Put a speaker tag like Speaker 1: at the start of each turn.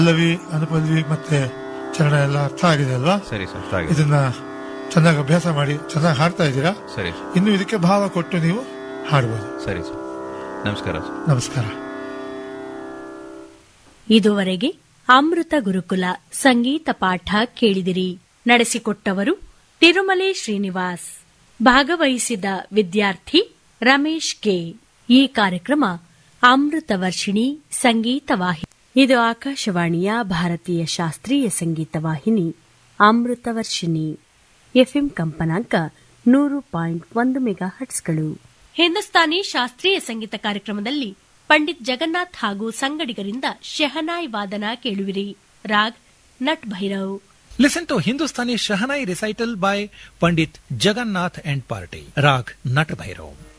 Speaker 1: ಪಲ್ಲವಿ ಅನುಪಲ್ಲವಿ ಮತ್ತೆ ಚರಣ ಎಲ್ಲ ಅರ್ಥ ಆಗಿದೆ ಅಲ್ವಾ
Speaker 2: ಸರಿ ಸರ್ ಅರ್ಥ ಆಗಿದೆ.
Speaker 1: ಇದನ್ನ ಚೆನ್ನಾಗಿ ಅಭ್ಯಾಸ ಮಾಡಿ ಚೆನ್ನಾಗಿ ಹಾಡ್ತಾ ಇದ್ದೀರಾ
Speaker 2: ಸರಿ ಸರ್
Speaker 1: ಇನ್ನು ಇದಕ್ಕೆ ಭಾವ ಕೊಟ್ಟು ನೀವು ಹಾಡ್ಬೋದು
Speaker 2: ಸರಿ ಸರ್ ನಮಸ್ಕಾರ ಸರ್
Speaker 1: ನಮಸ್ಕಾರ
Speaker 3: ಇದುವರೆಗೆ ಅಮೃತ ಗುರುಕುಲ ಸಂಗೀತ ಪಾಠ ಕೇಳಿದಿರಿ ನಡೆಸಿಕೊಟ್ಟವರು ತಿರುಮಲೆ ಶ್ರೀನಿವಾಸ್ ಭಾಗವಹಿಸಿದ ವಿದ್ಯಾರ್ಥಿ ರಮೇಶ್ ಕೆ ಈ ಕಾರ್ಯಕ್ರಮ ಅಮೃತ ವರ್ಷಿಣಿ ಸಂಗೀತ ವಾಹಿನಿ ಇದು ಆಕಾಶವಾಣಿಯ ಭಾರತೀಯ ಶಾಸ್ತ್ರೀಯ ಸಂಗೀತ ವಾಹಿನಿ ಅಮೃತ ವರ್ಷಿಣಿ ಎಫ್ಎಂ ಕಂಪನಾಂಕ ನೂರು ಪಾಯಿಂಟ್ ಒಂದು ಮೆಗಾ ಹಟ್ಸ್ಗಳು ಹಿಂದೂಸ್ತಾನಿ ಶಾಸ್ತ್ರೀಯ ಸಂಗೀತ ಕಾರ್ಯಕ್ರಮದಲ್ಲಿ ಪಂಡಿತ್ ಜಗನ್ನಾಥ್ ಹಾಗೂ ಸಂಗಡಿಗರಿಂದ ಶೆಹನಾಯ್ ವಾದನ ಕೇಳುವಿರಿ Raag Nat Bhairav
Speaker 4: Listen to Hindustani Shahanai recital by Pandit Jagannath and Party. Rag Nat Bhairav.